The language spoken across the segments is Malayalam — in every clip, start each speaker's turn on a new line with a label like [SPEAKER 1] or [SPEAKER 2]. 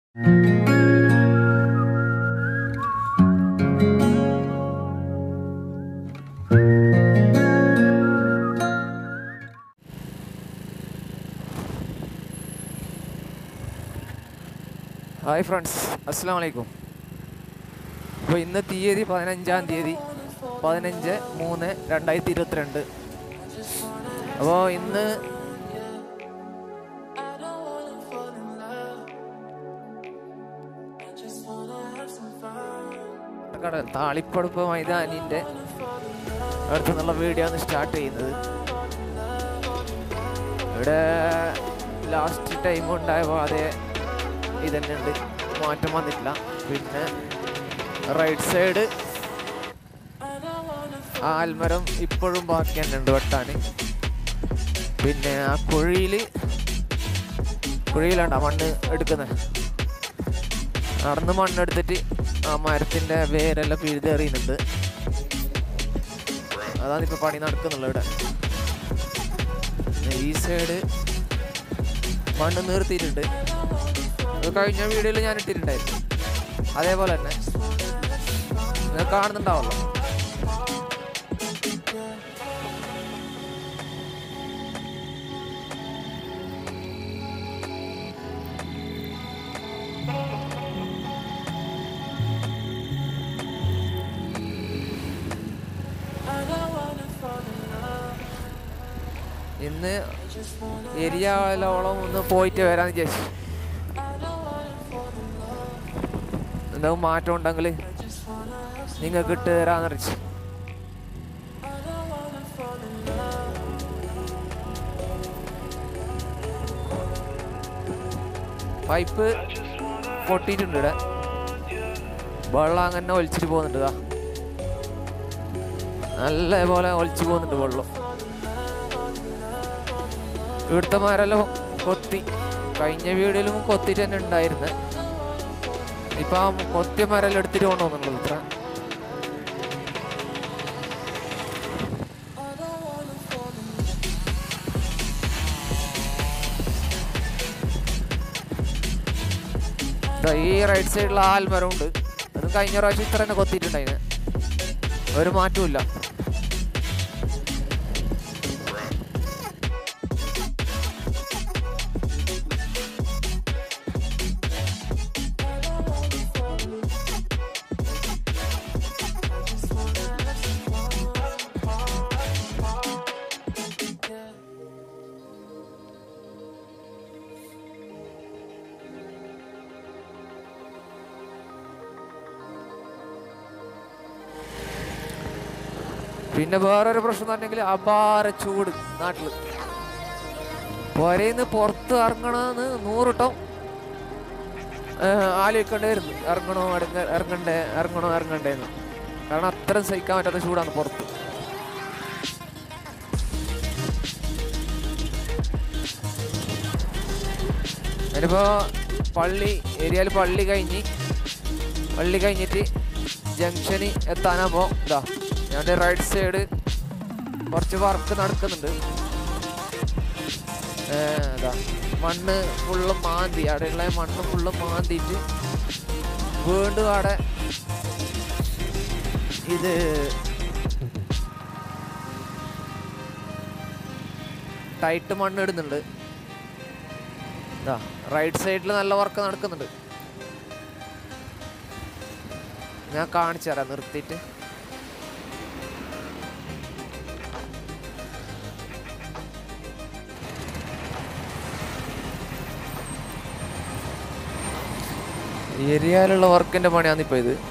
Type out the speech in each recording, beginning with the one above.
[SPEAKER 1] ഹായ് ഫ്രണ്ട്സ് അസ്സാം വലൈക്കും അപ്പോൾ ഇന്ന് തീയതി പതിനഞ്ചാം തീയതി പതിനഞ്ച് മൂന്ന് രണ്ടായിരത്തി ഇരുപത്തിരണ്ട് അപ്പോൾ ഇന്ന് കട താളിപ്പടുപ്പ് മൈതാനിൻ്റെ അടുത്ത് നിന്നുള്ള വീഡിയോ ആണ് സ്റ്റാർട്ട് ചെയ്യുന്നത് ഇവിടെ ലാസ്റ്റ് ടൈം ഉണ്ടായപ്പോൾ അതേ ഇതന്നെ ഉണ്ട് മാറ്റം വന്നിട്ടില്ല പിന്നെ റൈറ്റ് സൈഡ് ആൽമരം ഇപ്പോഴും ബാക്കി തന്നെ ഉണ്ട് വെട്ടാൻ പിന്നെ ആ കുഴിയിൽ കുഴിയിലാണ് ആ മണ്ണ് എടുക്കുന്നത് നടന്ന് മണ്ണെടുത്തിട്ട് ആ മരത്തിൻ്റെ വേരെല്ലാം പിഴുതെറിയുന്നുണ്ട് അതാണ് ഇപ്പോൾ പണി നടക്കുന്നുള്ളത് ഇവിടെ പിന്നെ ഈ സൈഡ് മണ്ണ് നിർത്തിയിട്ടുണ്ട് അത് കഴിഞ്ഞ വീഡിയോയിൽ ഞാൻ ഇട്ടിട്ടുണ്ടായിരുന്നു അതേപോലെ തന്നെ നിങ്ങൾ കാണുന്നുണ്ടാവല്ലോ ഇന്ന് എരിയാലോളം ഒന്ന് പോയിട്ട് വരാന്ന് വിചാരിച്ചു എന്തെങ്കിലും മാറ്റം ഉണ്ടെങ്കിൽ നിങ്ങൾക്ക് ഇട്ട് തരാന്ന് അറിയിച്ചു പൈപ്പ് പൊട്ടിയിട്ടുണ്ട് ഇവിടെ വെള്ളം അങ്ങനെ ഒലിച്ചിട്ട് പോകുന്നുണ്ട് ഇതാ നല്ല പോലെ ഒലിച്ചു പോകുന്നുണ്ട് വെള്ളം ഇവിടുത്തെ മരെല്ലാം കൊത്തി കഴിഞ്ഞ വീഡിയോയിലും കൊത്തിട്ട് തന്നെ ഉണ്ടായിരുന്നത് ഇപ്പൊ ആ കൊത്തിയ മരെല്ലാം എടുത്തിട്ട് കൊണ്ടുവന്നുള്ളൂ ഇത്ര ദാ ഈ റൈറ്റ് സൈഡിൽ ആൽമരം ഉണ്ട് അത് കഴിഞ്ഞ പ്രാവശ്യം ഇത്ര തന്നെ കൊത്തിയിട്ടുണ്ടായിന് ഒരു മാറ്റവും ഇല്ല പിന്നെ വേറൊരു പ്രശ്നം എന്ന് പറഞ്ഞെങ്കിൽ അപാര ചൂട് നാട്ടില് പുരയിന്ന് പുറത്ത് ഇറങ്ങണമെന്ന് നൂറുട്ടം ആലോചിക്കേണ്ടായിരുന്നു ഇറങ്ങണോ ഇറങ്ങ ഇറങ്ങണ്ടേ ഇറങ്ങണോ ഇറങ്ങണ്ടേന്ന് കാരണം അത്രയും സഹിക്കാൻ പറ്റാത്ത ചൂടാണ് പുറത്ത് അതിനിപ്പോ പള്ളി ഏരിയയിൽ പള്ളി കഴിഞ്ഞ് പള്ളി കഴിഞ്ഞിട്ട് ജംഗ്ഷന് എത്താനാകുമ്പോൾ ഇതാ ഞങ്ങളുടെ റൈറ്റ് സൈഡ് കുറച്ച് വർക്ക് നടക്കുന്നുണ്ട് ഏ, ഇതാ മണ്ണ് ഫുള്ള് മാന്തി അവിടെയുള്ള മണ്ണ് ഫുള്ള് മാന്തിയിട്ട് വീണ്ടും അവിടെ ഇത് ടൈറ്റ് മണ്ണ് ഇടുന്നുണ്ട് ഇതാ റൈറ്റ് സൈഡിൽ നല്ല വർക്ക് നടക്കുന്നുണ്ട് ഞാൻ കാണിച്ചു തരാം നിർത്തിയിട്ട് ഏരിയയിലുള്ള വർക്കിന്റെ പണിയാണ് ഇപ്പൊ ഇത്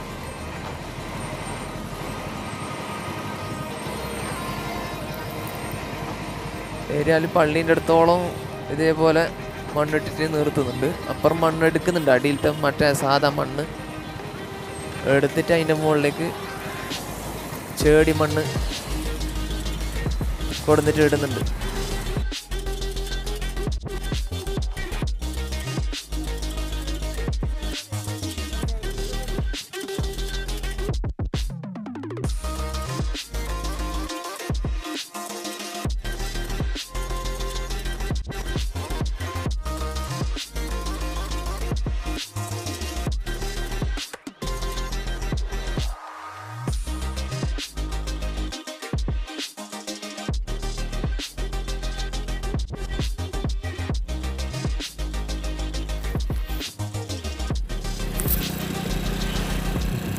[SPEAKER 1] ഏരിയയിൽ പള്ളീൻ്റെ അടുത്തോളം ഇതേപോലെ മണ്ണിട്ടിട്ട് നിർത്തുന്നുണ്ട് അപ്പുറം മണ്ണ് എടുക്കുന്നുണ്ട് അടിയിലത്തെ മറ്റേ സാധാ മണ്ണ് എടുത്തിട്ട് അതിൻ്റെ മുകളിലേക്ക് ചേടി മണ്ണ് കൊടുത്തിട്ട് ഇടുന്നുണ്ട്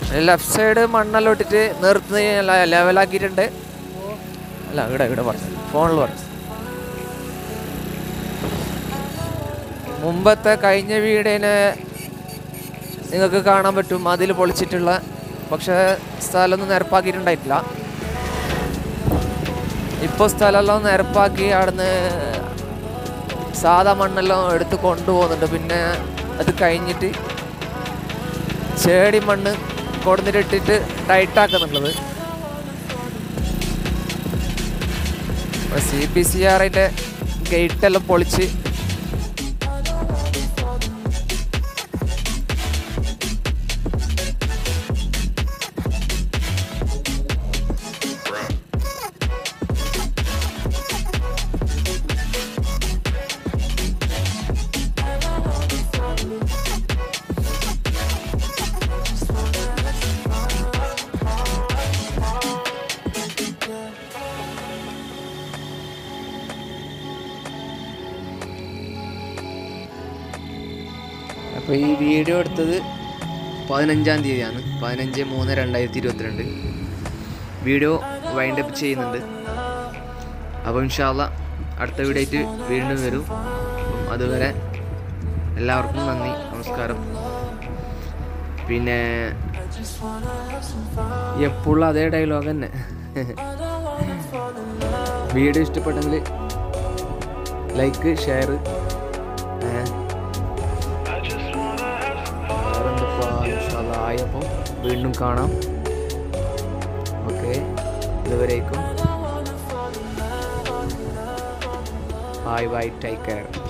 [SPEAKER 1] ലെഫ്റ്റ് സൈഡ് മണ്ണെല്ലാം ഇട്ടിട്ട് നിർത്തി ലെവലാക്കിയിട്ടുണ്ട് അല്ല ഇവിടെ ഇവിടെ പറഞ്ഞു ഫോണിൽ പറഞ്ഞു മുമ്പത്തെ കഴിഞ്ഞ വീടിനെ നിങ്ങൾക്ക് കാണാൻ പറ്റും അതിൽ പൊളിച്ചിട്ടുള്ള പക്ഷേ സ്ഥലമൊന്നും നിരപ്പാക്കിയിട്ടുണ്ടായിട്ടില്ല ഇപ്പോൾ സ്ഥലമെല്ലാം നിരപ്പാക്കി അവിടുന്ന് സാധാ മണ്ണെല്ലാം എടുത്ത് കൊണ്ടുപോകുന്നുണ്ട് പിന്നെ അത് കഴിഞ്ഞിട്ട് ചേടി മണ്ണ് കൊടുന്നിട്ട് ഇട്ടിട്ട് ടൈറ്റാക്കുന്നുള്ളത് സി പി സി ആറിൻ്റെ ഗേറ്റെല്ലാം പൊളിച്ച് അപ്പോൾ ഈ വീഡിയോ എടുത്തത് പതിനഞ്ചാം തീയതിയാണ് പതിനഞ്ച് മൂന്ന് രണ്ടായിരത്തി ഇരുപത്തിരണ്ട് വീഡിയോ വൈൻഡ് അപ്പ് ചെയ്യുന്നുണ്ട് അപ്പോൾ ഇൻഷാല്ല അടുത്ത വീഡിയോ ആയിട്ട് വീണ്ടും വരും അപ്പം അതുവരെ എല്ലാവർക്കും നന്ദി നമസ്കാരം പിന്നെ എപ്പോഴും അതേ ഡയലോഗ് തന്നെ വീഡിയോ ഇഷ്ടപ്പെട്ടെങ്കിൽ ലൈക്ക് ഷെയർ ആയപ്പോൾ വീണ്ടും കാണാം ഓക്കെ ഇതുവരേക്കും ബൈ ബൈ ടേക്ക് കെയർ